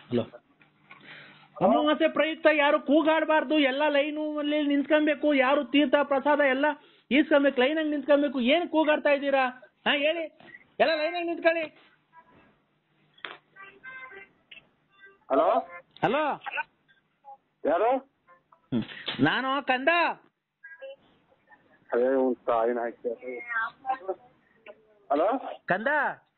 Hello ಅಮಾವಾಸ್ಯೆ ಪ್ರಯುಕ್ತ ಯಾರು ಕೂಗಾಡಬಾರ್ದು ಎಲ್ಲ ಲೈನು ಅಲ್ಲಿ ನಿಂತ್ಕೊಬೇಕು ಯಾರು ತೀರ್ಥ ಪ್ರಸಾದ ಎಲ್ಲ ಈಸ್ಕೊಬೇಕು ಲೈನಾಗಿ ನಿಂತ್ಕೊಬೇಕು ಏನು ಕೂಗಾಡ್ತಾ ಇದ್ದೀರಾ ಹಾ ಹೇಳಿ ಎಲ್ಲ ಲೈನಾಗಿ ನಿಂತ್ಕೊಳ್ಳಿ ಹಲೋ ಹಲೋ ಯಾರು ನಾನು ಕಂದ ಅದೇ ಒಂದು ತಾಯಿನ ಹಾಕಿ ಹಲೋ ಕಂದ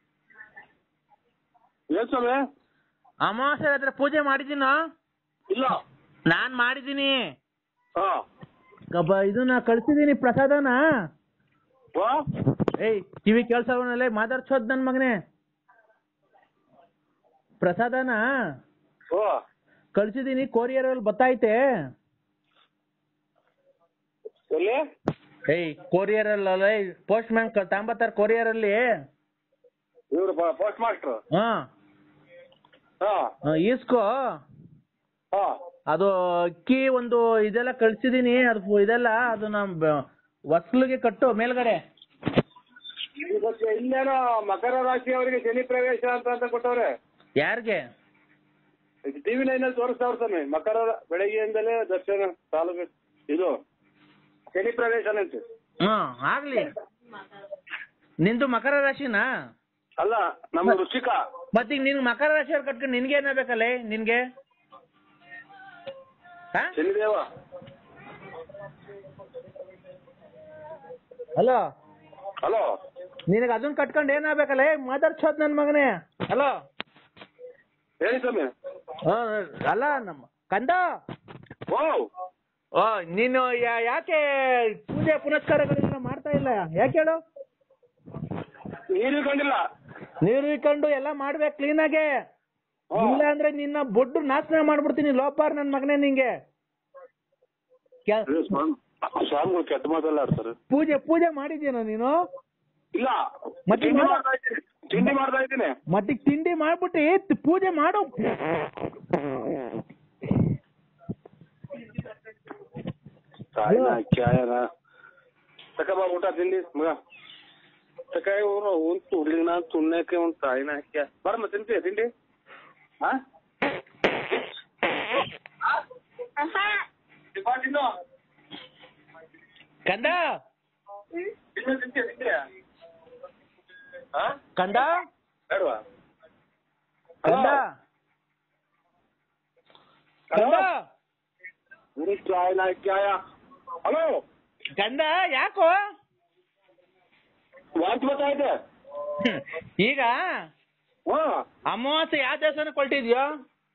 ಏನ್ ಸ್ವಾಮಿ ಅಮಾವಾಸ್ಯೆ ಹತ್ರ ಪೂಜೆ ಮಾಡಿದ್ದೀನೋ ಇಲ್ಲ ನಾನ್ ಮಾಡಿದ್ದೀನಿ ಹಾ ಗಬ್ಬ ಇದನ್ನ ಕಳ್ಸಿದೀನಿ ಪ್ರಸಾದನ ವಾ ಏಯ್ ಕಿವಿ ಕೇಳ್ಸವನಲ್ಲೇ ಮಾತಾಡ್ಸೋದ್ ನನ್ ಮಗನೇ ಪ್ರಸಾದನ ಓ ಕಳ್ಸಿದೀನಿ ಕೊರಿಯರ್ ಅಲ್ಲಿ ಬತ್ತೈತೆ ಎಲ್ಲಿ ಏಯ್ ಕೊರಿಯರ್ ಅಲ್ಲಿ ಪೋಸ್ಟ್ ಮ್ಯಾನ್ ತಾಂಬತ್ತಾರ ಕೊರಿಯರ್ ಅಲ್ಲಿ ಇವ್ರು ಪೋಸ್ಟ್ ಮಾಸ್ಟರ್ ಹಾ ಹಾ ಆ, ಈಸ್ಕೋ ಹಾ ಅದು ಅಕ್ಕಿ ಒಂದು ಇದೆಲ್ಲ ಕಳ್ಸಿದೀನಿ ಅದು ಫು- ಇದೆಲ್ಲ ಅದು ನಮ್ ಹೊಸ್ಲಿಗೆ ಕಟ್ಟು ಮೇಲ್ಗಡೆ ಇವತ್ತು ಇಲ್ಲೇನೋ ಮಕರ ರಾಶಿ ಅವರಿಗೆ ಶನಿ ಪ್ರವೇಶ ಅಂತ ಅಂತ ಕೊಟ್ಟವ್ರೆ ಯಾರಿಗೆ ಟಿವಿ ನೈನ್ ಅಲ್ಲಿ ತೋರಿಸ್ತಾವ್ರ ಸ್ವಾಮಿ ಮಕರ ಬೆಳಗ್ಗೆಯಿಂದಲೇ ದರ್ಶನ ತಾಲೂಕು ಇದು ಶನಿ ಪ್ರವೇಶ ಅಂತ ಹಾ ಆಗ್ಲಿ ನಿಂದು ಮಕರ ರಾಶಿನಾ ಅಲ್ಲ ನಮ್ಮ ಋಷಿಕ ಮತ್ತೀಗ ನಿನ್ ಮಕರ ರಾಶಿ ಅವ್ರು ಕಟ್ಕೊಂಡು ನಿನ್ಗೆ ಏನಾಗಬೇಕಲ್ಲ ನಿನ್ಗೆ ಹಾ ಶನಿದೇವ ಹಲೋ ಹಲೋ ನಿನಗೆ ಅದನ್ನ ಕಟ್ಕೊಂಡು ಏನಾಗಬೇಕಲ್ಲ ಮಾತಾಡ್ಸೋದ್ ನನ್ ಮಗನೇ ಹಲೋ ಹೇಳಿ ಸ್ವಾಮಿ ಅಲ್ಲ ನಮ್ಮ ಕಂದ ಓ ಓ ನೀನು ಯಾ- ಯಾಕೆ ಪೂಜೆ ಪುನಸ್ಕಾರಗಳನ್ನ ಮಾಡ್ತಾ ಇಲ್ಲ ಯಾಕೆ ಹೇಳು ನೀರು ಕಂಡಿಲ್ಲ ನೀರು ಇಕ್ಕೊಂಡು ಎಲ್ಲ ಮಾಡ್ಬೇಕು ಕ್ಲೀನಾಗೆ ಹಾ. ಇಲ್ಲ ಅಂದ್ರೆ ನಿನ್ನ ಬೊಡ್ಡು ನಾಶನ ಮಾಡ್ಬಿಡ್ತೀನಿ ಲೋಪಾರ್ ನನ್ ಮಗನೇ ನಿಂಗೆ ಕ್ಯಾ- ಏ, ಸ್ವಾಮಿ ಸ್ವಾಮಿಗಳು ಕೆಟ್ಟ ಮಾತೆಲ್ಲ ಆಡ್ತಾರೆ ಪೂಜೆ ಪೂಜೆ ಮಾಡಿದ್ಯೇನೋ ನೀನು ಇಲ್ಲ ಮತ್ತೆ ತಿಂಡಿ ಮಾಡ- ಮಾಡ್ತಾ ಇದ್ದೀನಿ ತಿಂಡಿ ಮಾಡ್ತಾ ಇದ್ದೀನಿ ಮತ್ತೆ ತಿಂಡಿ ಮಾಡ್ಬಿಟ್ಟು ತ್- ಪೂಜೆ ಮಾಡು ತಾಯಿನ ಕ್ಯಾಯನ ತಕ ಊಟ ತಿಂಡಿ ಮಗ ತಕ ಇವ್ರು ಒಂದು ತುಳಿನ ತುಣ್ಣಕ್ಕೆ ಒಂದು ತಾಯಿನ ಹಾಕ್ಯ ಬರಮ್ಮ ತಿಂತೀಯ ತಿಂಡಿ ಹಾ ಬಾ ತಿನ್ನು. ಕಂದ ತಿನ್ನು, ತಿಂತೀಯ ತಿಂತೀಯ ಹಾ ಕಂದ ಬೇಡವಾ ಕಂದ ಕಂದ ಒಂದು ತಾಯಿನ ಕ್ಯಾಯ ಹಲೋ ಕಂದ ಯಾಕೋ ವಾಂತಿ ಬರ್ತಾ ಇದೆ ಈಗ ಹಾ ಅಮಾವಾಸ್ಯೆ ಯಾವ ದೇವಸ್ಥಾನಕ್ಕೆ ಹೊರಟಿದ್ಯೋ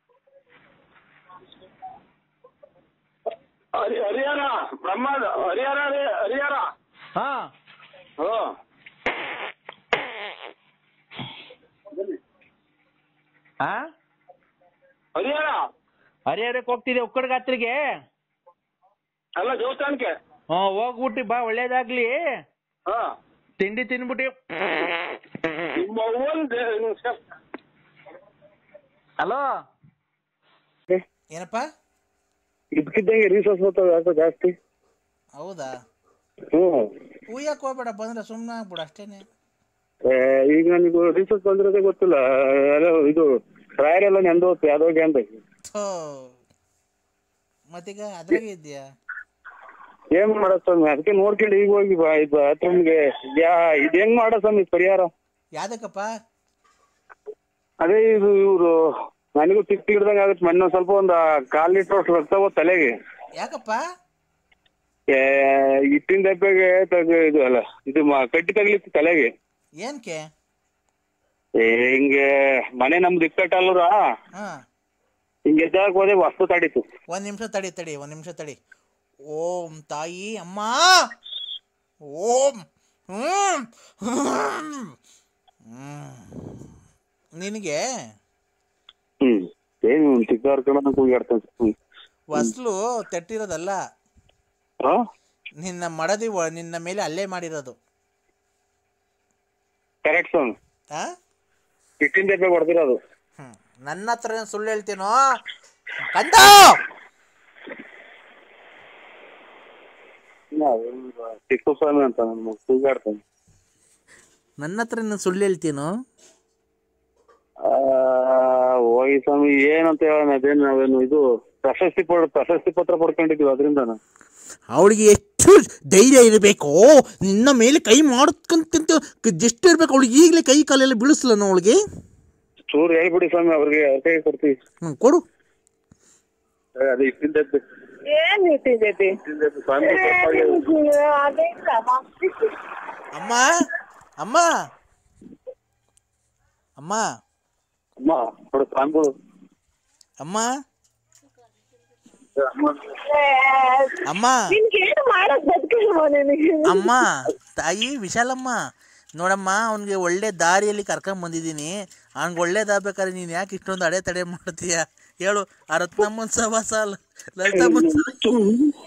ಹರಿ ಹರಿಹರ ಬ್ರಹ್ಮ ಹರಿಹರ ಹರಿ- ಹರಿಹರ ಹಾ ಹಾ ಹಾ ಹರಿಹರ ಹರಿಹರಕ್ಕೆ ಹೋಗ್ತಿದ್ದೆ ಉಕ್ಕಡ ಗಾತ್ರಿಗೆ ಅಲ್ಲ ದೇವಸ್ಥಾನಕ್ಕೆ ಹ್ಞೂ ಹೋಗ್ಬಿಟ್ಟು ಬಾ ಒಳ್ಳೇದಾಗ್ಲಿ ಹಾ ತಿಂಡಿ ತಿನ್ಬಿಟ್ಟು ನಿಮ್ಮ ಅವ್ವನ್ ದೇ- ಹಲೋ ಏನಪ್ಪ ಇದ್ಕಿದ್ದಂಗೆ ರೀಸೋರ್ಸ್ ಬರ್ತಾವೆ ಯಾಕೋ ಜಾಸ್ತಿ ಹೌದಾ ಹ್ಞೂ ಉಯ್ಯಕ್ಕೆ ಹೋಗ್ಬೇಡ ಬಂದ್ರೆ ಸುಮ್ಮನೆ ಆಗ್ಬಿಡು ಅಷ್ಟೇನೆ ಏ, ಈಗ ನನಗೂ ರೀಸೋರ್ಸ್ ಬಂದಿರೋದೇ ಗೊತ್ತಿಲ್ಲ ಅಲ್ಲ ಇದು ರಾಯರೆಲ್ಲ ನೆಂದೋತು ಯಾವ್ದೋಗೆ ಅಂತ ಥೋ ಮತ್ತೀಗ ಅದ್ರಾಗೆ ಇದೆಯಾ ಏನ್ ಮಾಡೋ ಸ್ವಾಮಿ ಅದಕ್ಕೆ ನೋಡ್ಕೊಂಡು ಈಗ ಹೋಗಿ ಬಾ ಇದು ಬಾತ್ರೂಮ್ಗೆ ಯಾ ಇದು ಹೆಂಗ್ ಮಾಡೋ ಸ್ವಾಮಿ ಪರಿಹಾರ ಯಾವ್ದಕ್ಕಪ್ಪ ಅದೇ ಇದು ಇವರು ನನಗೂ ತಿಕ್ ಹಿಡ್ದಂಗೆ ಆಗುತ್ತೆ ಮೊನ್ನೆ ಸ್ವಲ್ಪ ಒಂದು ಕಾಲ್ ಲೀಟ್ರ್ ಅಷ್ಟು ರಕ್ತ ಹೋದ್ ತಲೆಗೆ ಯಾಕಪ್ಪ ಏ, ಹಿಟ್ಟಿನ ದಬ್ಬೆಗೆ ತಗ ಇದು ಅಲ್ಲ ಇದು ಮ- ಕಡ್ಡಿ ತಗಲಿತ್ತು ತಲೆಗೆ ಏನಕ್ಕೆ ಏ, ಹಿಂಗೆ ಮನೆ ನಮ್ದು ಇಕ್ಕಟ್ಟಲ್ಲರ ಹಾ ಹಿಂಗೆ ಎದ್ದಾಗ ಹೋದೆ ವಸ್ತು ತಡೀತು ಒಂದ್ ನಿಮಿಷ ತಡಿ ತಡಿ ಒಂದ್ ನಿಮಿಷ ತಡಿ ಓಂ ತಾಯಿ ಅಮ್ಮ ಓಂ ಹ್ಮ್ ಹ್ಮ್. ಹ್ಮ್. ನಿನಗೆ ಹ್ಮ್ ಏನು ಚಿಕ್ಕವ್ರ ಕಡೆ ಕೂಗಾಡ್ತಾನೆ ಹ್ಮ್ ಹೊಸ್ಲು ತಟ್ಟಿರೋದಲ್ಲ ಹಾ ನಿನ್ನ ಮಡದಿ ಒ- ನಿನ್ನ ಮೇಲೆ ಅಲ್ಲೇ ಮಾಡಿರೋದು ಕರೆಕ್ಟ್ ಸ್ವಾಮಿ ಆ ಹಿಟ್ಟಿನ ದಬ್ಬೆ ಹೊಡೆದಿರೋದು ಹ್ಮ್. ನನ್ನ ಹತ್ರ ಏನ್ ಸುಳ್ಳು ಹೇಳ್ತೀನೋ ಕಂದ ಟಿಪ್ಪು ಸ್ವಾಮಿ ಅಂತ ನನ್ನ ಕೂಗಾಡ್ತಾನೆ ನನ್ನ ಹತ್ರ ಏನ್ ಸುಳ್ಳು ಹೇಳ್ತೀನೋ ಆ, ಹೋಗಿ ಹೋಗಿ ಸ್ವಾಮಿ ಏನಂತ ಹೇಳೋಣ ಅದೇನು ನಾವೇನು ಇದು ಪ್ರಶಸ್ತಿ ಪಡ್ ಪ್ರಶಸ್ತಿ ಪತ್ರ ಪಡ್ಕೊಂಡಿದೀವಿ ಅದರಿಂದ ಅವಳಿಗೆ ಎಷ್ಟು ಧೈರ್ಯ ಇರಬೇಕು ನಿನ್ನ ಮೇಲೆ ಕೈ ಮಾಡ್ಕೊಂತ ಜಸ್ಟ್ ಇರ್ಬೇಕು ಅವಳಿಗೆ ಈಗಲೇ ಕೈ ಕಾಲೆಲ್ಲ ಬೀಳಿಸ್ಲನ ಅವಳಿಗೆ ಚೂರು ಹೇಳ್ಬಿಡಿ ಸ್ವಾಮಿ ಅವ್ರಿಗೆ ಅವ್ರ ಕೈ ಕೊಡ್ತೀವಿ ಹ್ಞೂ ಕೊಡು ಏ, ಅದು ಇಟ್ಟಿದ್ದದ್ದು ಏನ್ ಇಟ್ಟಿದ್ದೀರಿ ಇಟ್ಟಿದ್ದದ್ದು ಸ್ವಾಮಿ ಅದೇ ಅಮ್ಮ ಅಮ್ಮ ಅಮ್ಮ ಅಮ್ಮ ನೋಡು ಸ್ವಾಮಿಗಳು ಅಮ್ಮ ಅಮ್ಮ ನಿನ್ಗೆ ಏನು ಮಾಡಕ್ ಬದುಕಿಲ್ವ ನಿನಗೆ ಅಮ್ಮ ತಾಯಿ ವಿಶಾಲಮ್ಮ ನೋಡಮ್ಮ ಅವನಿಗೆ ಒಳ್ಳೆ ದಾರಿಯಲ್ಲಿ ಕರ್ಕೊಂಡ್ ಬಂದಿದ್ದೀನಿ ಅವ್ನಿಗೆ ಒಳ್ಳೇದಾಗ್ಬೇಕಾದ್ರೆ ನೀನು ಯಾಕೆ ಇಷ್ಟೊಂದು ಅಡೆ ತಡೆ ಮಾಡ್ತೀಯ ಹೇಳು ಆ ರತ್ನಮ್ಮನ ಸವಾಸ ಲಲಿತಮ್ಮನ